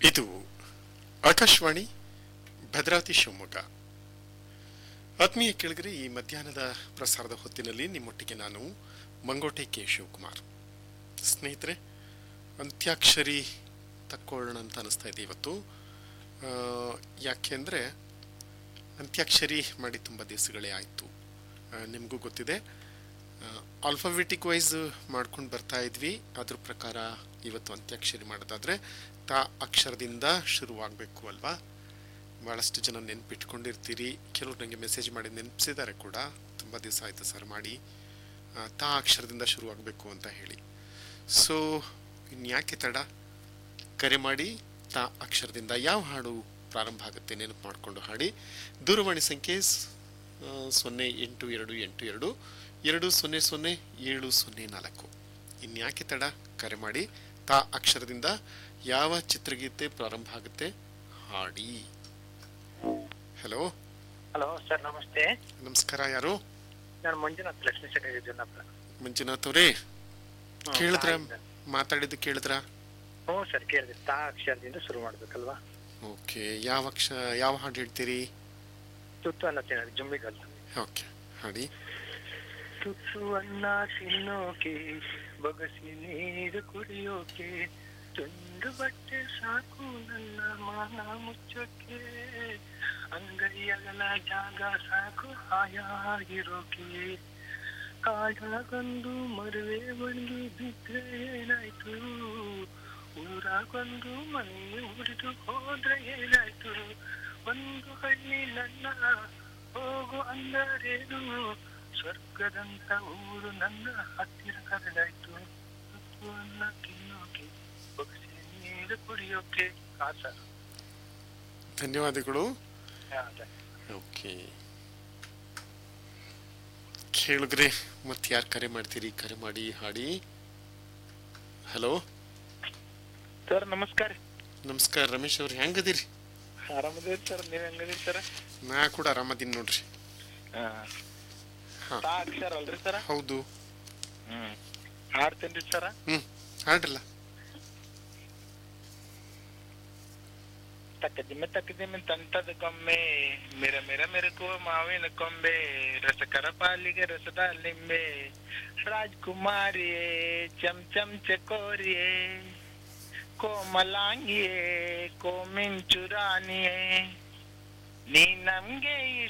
ಇದು ಆಕಾಶವಾಣಿ ಭದ್ರಾವತಿ ಶಿವಮೊಗ್ಗ ಆತ್ಮೀಯ ಕೇಳಿದರೆ ಈ ಮಧ್ಯಾಹ್ನದ ಪ್ರಸಾರದ ಹೊತ್ತಿನಲ್ಲಿ ನಿಮ್ಮೊಟ್ಟಿಗೆ ನಾನು ಮಂಗೋಟೆ ಕೆ ಶಿವಕುಮಾರ್ ಸ್ನೇಹಿತರೆ ಅಂತ್ಯಾಕ್ಷರಿ ತಕ್ಕೊಳ್ಳೋಣ ಅಂತ ಅನಿಸ್ತಾ ಇದೆ ಇವತ್ತು ಆ, ಯಾಕೆಂದರೆ ಅಂತ್ಯಾಕ್ಷರಿ ಮಾಡಿ ತುಂಬ ದಿವಸಗಳೇ ಆಯಿತು ನಿಮಗೂ ಗೊತ್ತಿದೆ ಆಲ್ಫಾಬೆಟಿಕ್ ವೈಸ್ ಮಾಡ್ಕೊಂಡು ಬರ್ತಾ ಇದ್ವಿ ಅದ್ರ ಪ್ರಕಾರ ಇವತ್ತು ಅಂತ್ಯಾಕ್ಷರಿ ಮಾಡೋದಾದ್ರೆ ತಾ ಅಕ್ಷರದಿಂದ ಶುರುವಾಗಬೇಕು ಅಲ್ವಾ ಭಾಳಷ್ಟು ಜನ ನೆನ್ಪಿಟ್ಕೊಂಡಿರ್ತೀರಿ ಕೆಲವ್ರು ನನಗೆ ಮೆಸೇಜ್ ಮಾಡಿ ನೆನಪಿಸಿದ್ದಾರೆ ಕೂಡ ತುಂಬ ದಿವಸ ಆಯಿತು ಸರ್ ಮಾಡಿ ಆ, ತಾ ಅಕ್ಷರದಿಂದ ಶುರುವಾಗಬೇಕು ಅಂತ ಹೇಳಿ ಸೊ ಇನ್ಯಾಕೆ ತಡ ಕರೆ ಮಾಡಿ ತಾ ಅಕ್ಷರದಿಂದ ಯಾವ ಹಾಡು ಪ್ರಾರಂಭ ಆಗುತ್ತೆ ನೆನಪು ಮಾಡಿಕೊಂಡು ಹಾಡಿ ದೂರವಾಣಿ ಸಂಖ್ಯೆ ಸ್- ಆ, ಸೊನ್ನೆ ಎಂಟು ಎರಡು ಎಂಟು ಎರಡು ಎರಡು ಸೊನ್ನೆ ಸೊನ್ನೆ ಏಳು ಸೊನ್ನೆ ನಾಲ್ಕು ಇನ್ಯಾಕೆ ತಡ ಕರೆ ಮಾಡಿ ತಾ ಅಕ್ಷರದಿಂದ ಯಾವ ಚಿತ್ರಗೀತೆ ಪ್ರಾರಂಭ ಆಗುತ್ತೆ ಹಾಡಿ ಹಲೋ ಹಲೋ ಸರ್ ನಮಸ್ತೆ ನಮಸ್ಕಾರ ಯಾರು ನಾನು ಮಂಜುನಾಥ್ ಲಕ್ಷ್ಮೀ ಶೆಟ್ಟಿ ಜನ್ನಪ್ಪ ಮಂಜುನಾಥ್ ಅವರೇ ಹ್ಮ್, ಕೇಳಿದ್ರ ತಾಯಿಂದ. ಮಾತಾಡಿದ್ದು ಕೇಳಿದ್ರ ಹ್ಞೂ ಸರ್ ಕೇಳಿದೆ ತಾ ಅಕ್ಷರದಿಂದ ಶುರು ಮಾಡ್ಬೇಕಲ್ವಾ ಓಕೆ ಯಾವ ಅಕ್ಷ ಯಾವ ಹಾಡು ಹೇಳ್ತೀರಿ ತುತ್ತು ಅನ್ನ ತಿನ್ನೋದು ಜುಮ್ಮಿಗಲ್ ಓಕೆ ಹಾಡಿ ತುತ್ತು ಅನ್ನ ತಿನ್ನೋಕೆ ಬಗಸಿ ನೀರು ಕುಡಿಯೋಕೆ ತುಂಡು ಬಟ್ಟೆ ಸಾಕು ನನ್ನ ಮಾನ ಮುಚ್ಚೋಕೆ ಅಂಗೈಯಗಲ ಜಾಗ ಸಾಕು ಹಾಯಾಗಿರೋಕೆ ಕಾಡಾಗೊಂದು ಮರುವೆ ಒಣಗಿ ಬಿದ್ರೆ ಏನಾಯ್ತು ಊರಾಗೊಂದು ಮನೆ ಉಳಿದು ಹೋದ್ರೆ ಏನಾಯ್ತು ಒಂದು ಹಳ್ಳಿ ನನ್ನ ಹೋಗು ಅಂದರೇನು ಸ್ವರ್ಗದಂತ ಊರು ನನ್ನ ಹತ್ತಿರ ಕರೆದಾಯ್ತು ತುತ್ತುವನ್ನ ತಿನ್ನೋಕೆ ಬಗ್ಸಿ ನೀರು ಕುಡಿಯೋಕೆ ಹಾ ಸರ್ ಧನ್ಯವಾದಗಳು ಹಾ, ಅದೇ. ಓಕೆ ಕೇಳಿದ್ರೆ ಮತ್ತೆ ಯಾರು ಕರೆ ಮಾಡ್ತೀರಿ ಕರೆ ಮಾಡಿ ಹಾಡಿ ಹಲೋ ಸರ್ ನಮಸ್ಕಾರ ನಮಸ್ಕಾರ ರಮೇಶ್ ಅವ್ರು ಹೆಂಗದಿರಿ ಆರಾಮದೇವಿ ಸರ್ ನೀವ್ ಹೆಂಗದಿರಿ ಸರ್ ನಾ ಕೂಡ ಆರಾಮದೀನಿ ನೋಡ್ರಿ ಹಾ ತಾ ಅಕ್ಷರ ಅಲ್ರಿ ಸರ್ ಹೌದು ಹ್ಮ್ ಹಾಡ್ತೇನ್ರಿ ಸರ್ ಹ್ಮ್ ಹಾಡ್ರಲ್ಲ ತಕ್ಕದಿಮ್ಮೆ ತಕ್ಕದಿಮ್ಮೆ ತಂತದ ಗೊಂಬೆ ಮಿರ ಮಿರ ಮಿರಕುವ ಮಾವಿನ ಕೊಂಬೆ ರಸಕರ ಪಾಲಿಗೆ ರಸದ ಲಿಂಬೆ ರಾಜ್ಕುಮಾರಿಯೇ ಚಮ್ ಚಮ್ ಚಕೋರಿಯೇ ಕೋಮಲಾಂಗಿಯೇ ಕೋಮಿಂಚುರಾಣಿಯೇ ನೀ ನಮ್ಗೆ